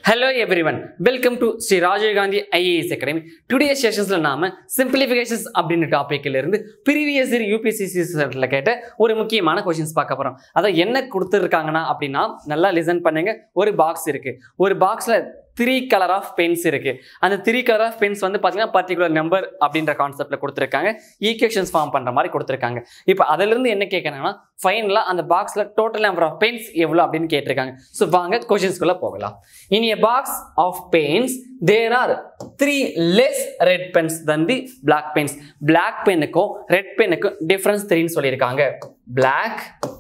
hello everyone welcome to Shri Rajiv Gandhi IAS academy today செஷன்ஸில் நாம simplifications அப்படின்ற டாப்பிக்கில் இருந்து ப்ரீவியஸ் இயர் யூபிசிசி கேட்ட ஒரு முக்கியமான கொஷின்ஸ் பார்க்க போகிறோம் அதை என்ன கொடுத்துருக்காங்கன்னா அப்படின்னா நல்லா லிசன் பண்ணுங்க ஒரு பாக்ஸ் இருக்கு ஒரு பாக்ஸில் த்ரீ கலர் ஆஃப் பென்ஸ் இருக்கு அந்த த்ரீ கலர் ஆஃப் பென்ஸ் வந்து பார்த்தீங்கன்னா பர்டிகுலர் நம்பர் அப்படின்ற கான்செப்ட்ல கொடுத்துருக்காங்க ஈக்குவேஷன்ஸ் ஃபார்ம் பண்ணுற மாதிரி கொடுத்துருக்காங்க இப்போ அதிலிருந்து என்ன கேட்குறாங்கன்னா ஃபைனலாக அந்த பாக்ஸில் டோட்டல் நம்பர் ஆஃப் பென்ஸ் எவ்வளோ அப்படின்னு கேட்டிருக்காங்க ஸோ வாங்க கொஷின்ஸ்குள்ளே போகலாம் in a box of pens there are three less red pens than the black pens black பென்னுக்கும் ரெட் பென்னுக்கும் டிஃப்ரென்ஸ் த்ரீன்னு சொல்லியிருக்காங்க black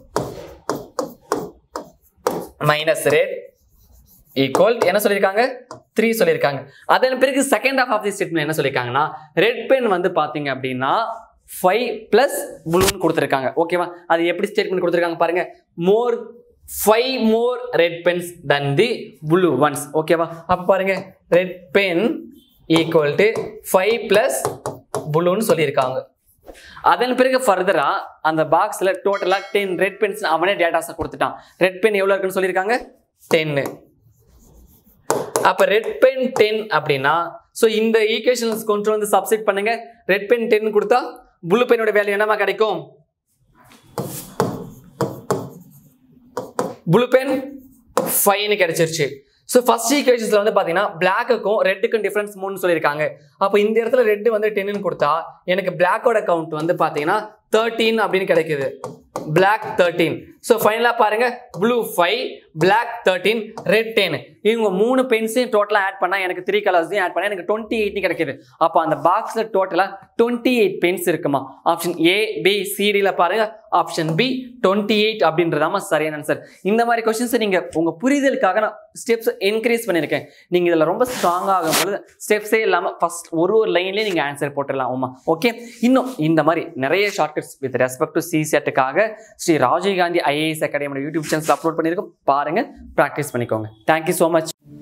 மைனஸ் ரெட் ஈக்குவல் என்ன சொல்லியிருக்காங்க த்ரீ சொல்லியிருக்காங்க அதன் பிறகு second half of the statement என்ன சொல்லியிருக்காங்கன்னா ரெட் பென் வந்து பார்த்தீங்க அப்படின்னா ஃபைவ் ப்ளஸ் ப்ளூன்னு கொடுத்துருக்காங்க ஓகேவா அது எப்படி ஸ்டேட்மெண்ட் கொடுத்துருக்காங்க பாருங்க more five more red pens than the blue ones ஓகேவா அப்போ பாருங்க red pen equal to five plus ப்ளூன்னு சொல்லியிருக்காங்க அதன் பிறகு ஃபர்தரா அந்த பாக்ஸ்ல டோட்டலா டென் ரெட் பென்ஸ் அவனே டேட்டாஸை கொடுத்துட்டான் ரெட் பென் எவ்வளவு இருக்குன்னு சொல்லியிருக்காங்க டென்னு அப்ப ரெட் பென் டென் அப்படின்னா ஸோ இந்த ஈக்குவேஷன்ஸ் கொண்டு வந்து சப்ஸ்டிட் பண்ணுங்க ரெட் பென் டென் கொடுத்தா ப்ளூ பென்னோட வேல்யூ என்னமா கிடைக்கும் ப்ளூ பென் ஃபைவ்னு கிடைச்சிருச்சு ஸோ ஃபர்ஸ்ட் ஈக்குவேஷன்ஸ்ல வந்து பார்த்தீங்கன்னா பிளாக்குக்கும் ரெட்டுக்கும் டிஃப்ரென்ஸ் மூணு சொல்லியிருக்காங்க அப்போ இந்த இடத்துல ரெட்டு வந்து டென்னு கொடுத்தா எனக்கு பிளாக்கோட கவுண்ட் வந்து பார்த்தீங்கன்னா தேர்ட்டீன் அப்படின்னு கிடைக்குது பிளாக் தேர்ட்டீன் ஸோ ஃபைனலாக பாருங்க blue five black thirteen red ten இவங்க மூணு பென்ஸையும் டோட்டலாக ஆட் பண்ணால் எனக்கு த்ரீ கலர்ஸையும் ஆட் பண்ணால் எனக்கு டுவெண்ட்டி எயிட்னு கிடைக்குது அப்போ அந்த பாக்ஸில் டோட்டலாக டுவெண்ட்டி எயிட் பென்ஸ் இருக்குமா ஆப்ஷன் ஏ பி சிடியில் பாருங்க ஆப்ஷன் பி டுவெண்ட்டி எயிட் அப்படின்றதாம சரியான ஆன்சர் இந்த மாதிரி கொஸ்டின்ஸை நீங்கள் உங்கள் புரிதலுக்காக நான் ஸ்டெப்ஸ் என்கரேஜ் பண்ணியிருக்கேன் நீங்கள் இதில் ரொம்ப ஸ்ட்ராங் ஆகும் பொழுது ஸ்டெப்ஸே இல்லாமல் ஃபர்ஸ்ட் ஒரு ஒரு லைன்லேயே நீங்கள் ஆன்சர் போட்டுடலாம் உமா ஓகே இன்னும் இந்த மாதிரி நிறைய ஷார்ட்கட்ஸ் வித் ரெஸ்பெக்ட் டு சிசெட்டுக்காக ஸ்ரீ ராஜீவ் காந்தி ஐஏஎஸ் அகாடமியோட யூடியூப் சேனல்ஸ் அப்லோட் பண்ணியிருக்கோம் பாருங்க ப்ராக்டிஸ் பண்ணிக்கோங்க தேங்க்யூ ஸோ மச்